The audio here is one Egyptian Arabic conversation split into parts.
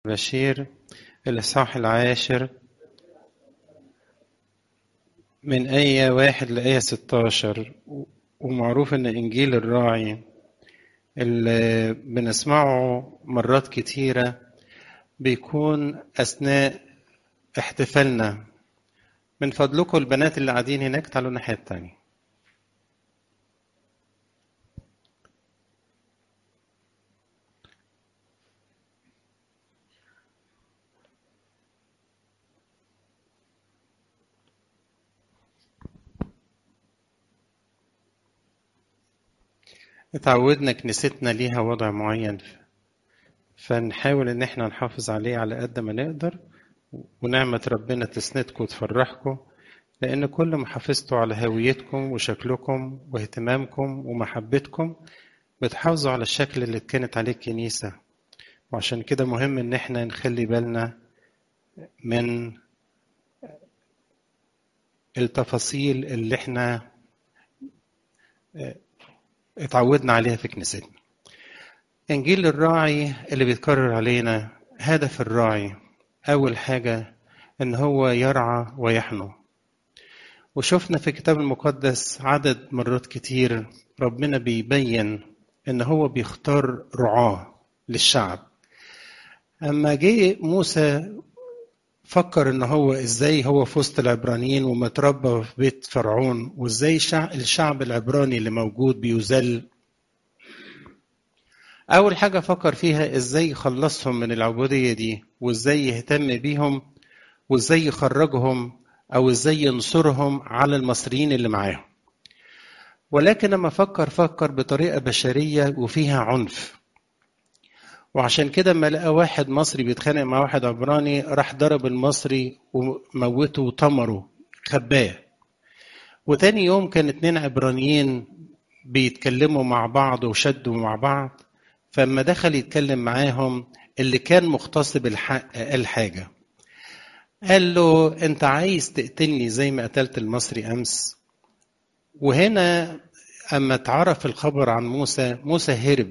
بشير الإصحاح العاشر من آية واحد لآية ستاشر ومعروف إن إنجيل الراعي اللي بنسمعه مرات كتيرة بيكون أثناء احتفالنا من فضلكم البنات اللي قاعدين هناك تعالوا الناحية التانية اتعودنا كنيستنا ليها وضع معين فنحاول ان احنا نحافظ عليه على قد ما نقدر ونعمة ربنا تسندكم وتفرحكم لأن كل ما حافظتوا على هويتكم وشكلكم واهتمامكم ومحبتكم بتحافظوا على الشكل اللي كانت عليه الكنيسة وعشان كده مهم إن احنا نخلي بالنا من التفاصيل اللي احنا اتعودنا عليها في كنيستنا إنجيل الراعي اللي بيتكرر علينا هدف الراعي أول حاجة إن هو يرعى ويحنو وشفنا في الكتاب المقدس عدد مرات كتير ربنا بيبين إن هو بيختار رعاة للشعب أما جه موسى فكر إن هو إزاي هو في وسط العبرانيين ومتربى في بيت فرعون وإزاي الشعب العبراني اللي موجود بيذل أول حاجة فكر فيها إزاي يخلصهم من العبودية دي وإزاي يهتم بيهم وإزاي يخرجهم أو إزاي ينصرهم على المصريين اللي معاهم ولكن لما فكر فكر بطريقة بشرية وفيها عنف وعشان كده لما لقى واحد مصري بيتخانق مع واحد عبراني راح ضرب المصري وموته وطمره خباه وتاني يوم كان اتنين عبرانيين بيتكلموا مع بعض وشدوا مع بعض فلما دخل يتكلم معاهم اللي كان مغتصب الحق قال حاجة قال له انت عايز تقتلني زي ما قتلت المصري امس وهنا اما اتعرف الخبر عن موسى موسى هرب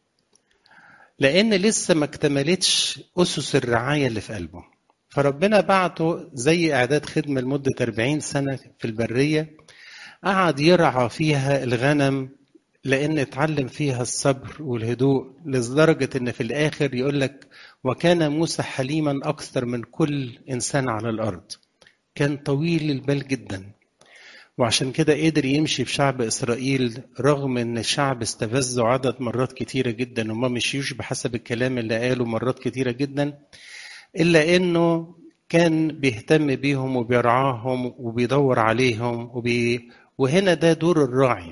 لان لسه ما اكتملتش اسس الرعايه اللي في قلبه فربنا بعته زي اعداد خدمه لمده 40 سنه في البريه قعد يرعى فيها الغنم لان اتعلم فيها الصبر والهدوء لدرجه ان في الاخر يقول لك وكان موسى حليما اكثر من كل انسان على الارض كان طويل البال جدا وعشان كده قدر يمشي في شعب اسرائيل رغم ان الشعب استفزه عدد مرات كتيره جدا وما مشيوش بحسب الكلام اللي قاله مرات كتيره جدا الا انه كان بيهتم بيهم وبيرعاهم وبيدور عليهم وبي... وهنا ده دور الراعي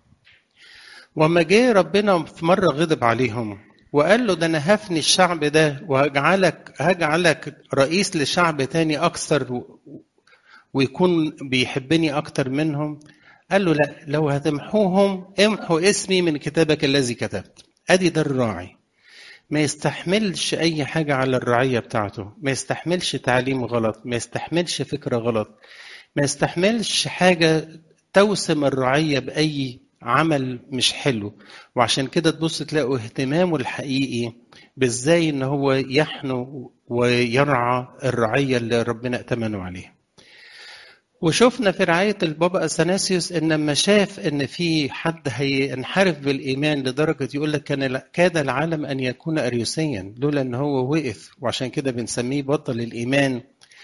وما جه ربنا في مره غضب عليهم وقال له ده انا هفني الشعب ده وهجعلك هجعلك رئيس لشعب تاني اكثر ويكون بيحبني اكتر منهم قال له لا لو هتمحوهم امحوا اسمي من كتابك الذي كتبت ادي ده الراعي ما يستحملش اي حاجه على الرعيه بتاعته ما يستحملش تعليم غلط ما يستحملش فكره غلط ما يستحملش حاجه توسم الرعيه باي عمل مش حلو وعشان كده تبص تلاقوا اهتمامه الحقيقي بازاي ان هو يحنو ويرعى الرعيه اللي ربنا ائتمنوا عليها وشفنا في رعاية البابا أثناسيوس إن لما شاف إن في حد هينحرف بالإيمان لدرجة يقول لك كان كاد العالم أن يكون أريوسيا لولا إن هو وقف وعشان كده بنسميه بطل الإيمان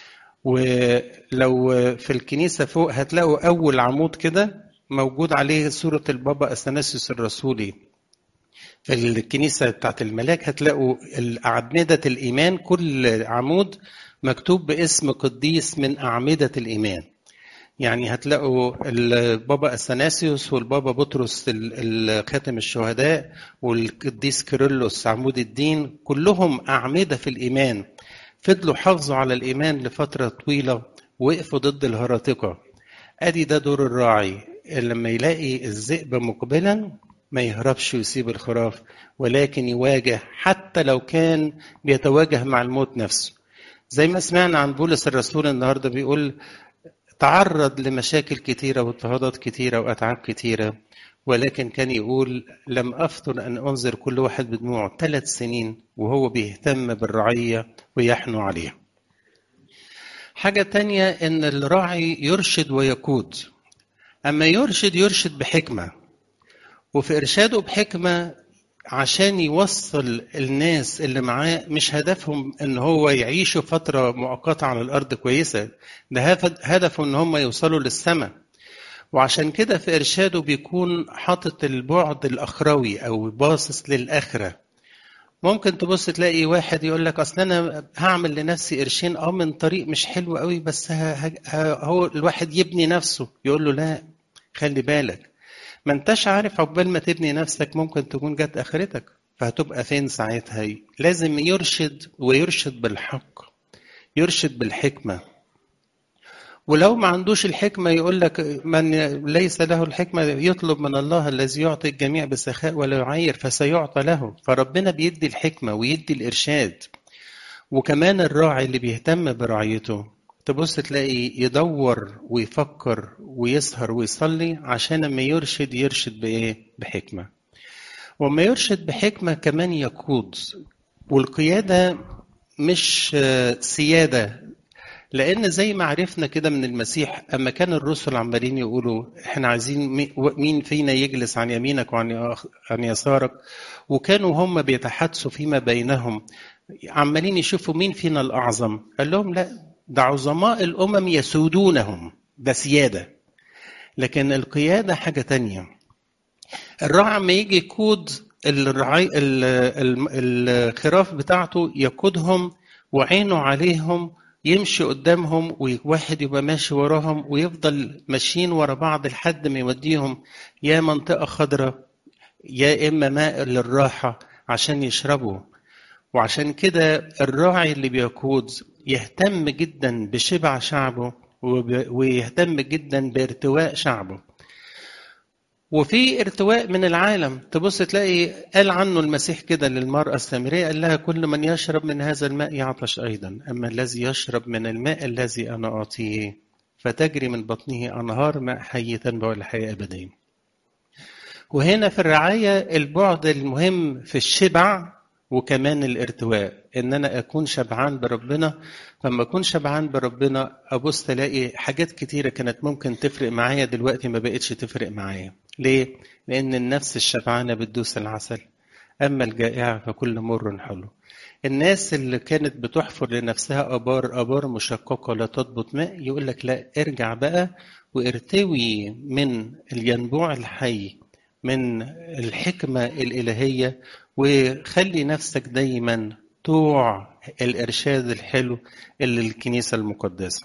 ولو في الكنيسة فوق هتلاقوا أول عمود كده موجود عليه صورة البابا أثناسيوس الرسولي في الكنيسة بتاعت الملاك هتلاقوا أعمدة الإيمان كل عمود مكتوب باسم قديس من أعمدة الإيمان يعني هتلاقوا البابا اثناسيوس والبابا بطرس خاتم الشهداء والقديس كيرلس عمود الدين كلهم اعمده في الايمان فضلوا حافظوا على الايمان لفتره طويله وقفوا ضد الهراطقه ادي ده دور الراعي لما يلاقي الذئب مقبلا ما يهربش ويسيب الخراف ولكن يواجه حتى لو كان بيتواجه مع الموت نفسه زي ما سمعنا عن بولس الرسول النهارده بيقول تعرض لمشاكل كتيرة واضطهادات كتيرة وأتعاب كتيرة ولكن كان يقول لم أفطن أن أنذر كل واحد بدموعه ثلاث سنين وهو بيهتم بالرعية ويحنو عليها حاجة تانية إن الراعي يرشد ويقود أما يرشد يرشد بحكمة وفي إرشاده بحكمة عشان يوصل الناس اللي معاه مش هدفهم ان هو يعيشوا فترة مؤقتة على الارض كويسة ده هدفه ان هم يوصلوا للسماء وعشان كده في ارشاده بيكون حاطط البعد الاخروي او باصص للاخرة ممكن تبص تلاقي واحد يقول لك اصل انا هعمل لنفسي قرشين اه من طريق مش حلو قوي بس هو الواحد يبني نفسه يقول له لا خلي بالك ما انتش عارف عقبال ما تبني نفسك ممكن تكون جت اخرتك فهتبقى فين ساعتها لازم يرشد ويرشد بالحق يرشد بالحكمة ولو ما عندوش الحكمة يقول لك من ليس له الحكمة يطلب من الله الذي يعطي الجميع بسخاء ولا يعير فسيعطى له فربنا بيدي الحكمة ويدي الإرشاد وكمان الراعي اللي بيهتم برعيته تبص تلاقي يدور ويفكر ويسهر ويصلي عشان لما يرشد يرشد بإيه؟ بحكمة. وما يرشد بحكمة كمان يقود والقيادة مش سيادة لأن زي ما عرفنا كده من المسيح أما كان الرسل عمالين يقولوا إحنا عايزين مين فينا يجلس عن يمينك وعن عن يسارك وكانوا هم بيتحدثوا فيما بينهم عمالين يشوفوا مين فينا الأعظم قال لهم لا ده عظماء الأمم يسودونهم ده سيادة لكن القيادة حاجة تانية الراعي ما يجي يقود الرعي الخراف بتاعته يقودهم وعينه عليهم يمشي قدامهم وواحد يبقى ماشي وراهم ويفضل ماشيين ورا بعض لحد ما يوديهم يا منطقة خضراء يا إما ماء للراحة عشان يشربوا وعشان كده الراعي اللي بيقود يهتم جدا بشبع شعبه ويهتم جدا بارتواء شعبه وفي ارتواء من العالم تبص تلاقي قال عنه المسيح كده للمرأة السامرية قال لها كل من يشرب من هذا الماء يعطش أيضا أما الذي يشرب من الماء الذي أنا أعطيه فتجري من بطنه أنهار ماء حي تنبع الحياة أبديا وهنا في الرعاية البعد المهم في الشبع وكمان الارتواء ان انا اكون شبعان بربنا فلما اكون شبعان بربنا ابص تلاقي حاجات كتيره كانت ممكن تفرق معايا دلوقتي ما بقتش تفرق معايا ليه لان النفس الشبعانه بتدوس العسل اما الجائعه فكل مر حلو الناس اللي كانت بتحفر لنفسها ابار ابار مشققه لا تضبط ماء يقول لك لا ارجع بقى وارتوي من الينبوع الحي من الحكمه الالهيه وخلي نفسك دايما توع الإرشاد الحلو اللي الكنيسة المقدسة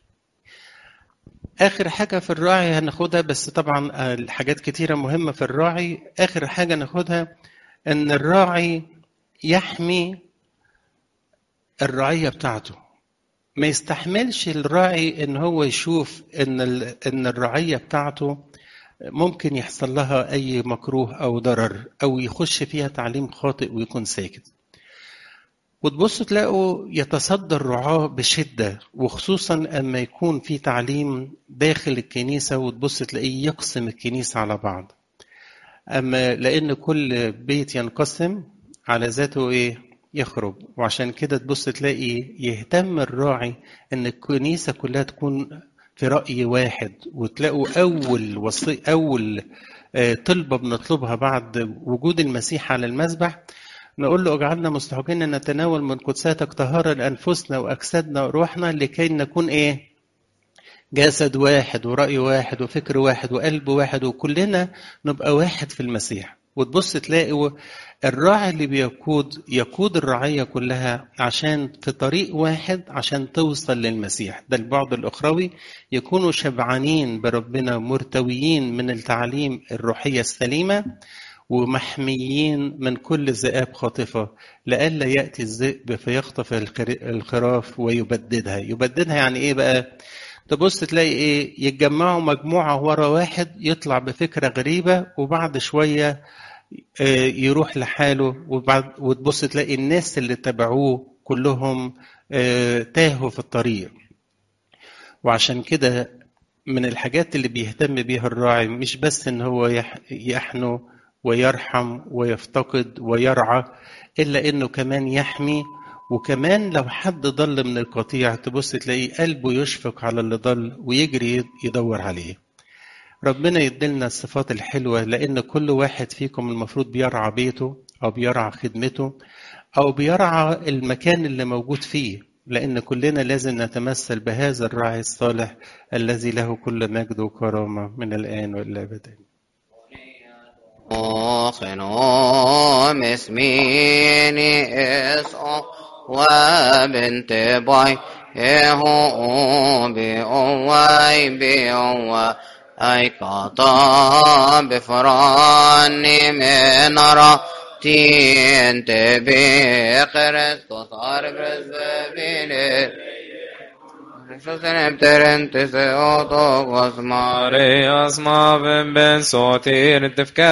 آخر حاجة في الراعي هناخدها بس طبعا الحاجات كتيرة مهمة في الراعي آخر حاجة ناخدها إن الراعي يحمي الرعية بتاعته ما يستحملش الراعي إن هو يشوف إن إن الرعية بتاعته ممكن يحصل لها أي مكروه أو ضرر أو يخش فيها تعليم خاطئ ويكون ساكت وتبصوا تلاقوا يتصدى الرعاة بشدة وخصوصا أما يكون في تعليم داخل الكنيسة وتبص تلاقيه يقسم الكنيسة على بعض أما لأن كل بيت ينقسم على ذاته إيه يخرب وعشان كده تبص تلاقي يهتم الراعي ان الكنيسه كلها تكون في راي واحد وتلاقوا اول وصي اول طلبه بنطلبها بعد وجود المسيح على المذبح نقول له اجعلنا مستحقين ان نتناول من قدساتك طهارة لانفسنا واجسادنا وروحنا لكي نكون ايه جسد واحد ورأي واحد وفكر واحد وقلب واحد وكلنا نبقى واحد في المسيح وتبص تلاقوا الراعي اللي بيقود يقود الرعية كلها عشان في طريق واحد عشان توصل للمسيح ده البعد الأخروي يكونوا شبعانين بربنا مرتويين من التعليم الروحية السليمة ومحميين من كل ذئاب خاطفة لئلا يأتي الذئب فيخطف الخراف ويبددها يبددها يعني إيه بقى تبص تلاقي ايه يتجمعوا مجموعه ورا واحد يطلع بفكره غريبه وبعد شويه يروح لحاله وبعد وتبص تلاقي الناس اللي تبعوه كلهم تاهوا في الطريق وعشان كده من الحاجات اللي بيهتم بيها الراعي مش بس ان هو يح- يحنو ويرحم ويفتقد ويرعى الا انه كمان يحمي وكمان لو حد ضل من القطيع تبص تلاقيه قلبه يشفق على اللي ضل ويجري يدور عليه ربنا يدلنا الصفات الحلوة لأن كل واحد فيكم المفروض بيرعى بيته أو بيرعى خدمته أو بيرعى المكان اللي موجود فيه لأن كلنا لازم نتمثل بهذا الراعي الصالح الذي له كل مجد وكرامة من الآن وإلى الأبد خنوم اسميني اسقو وبنت باي هو بأواي بأواي أي قطع بفراني من راتي انت بخرستوس أربرز ببيني Jesús en te se oto cosmare Maria, sma ben ben sotir, tefka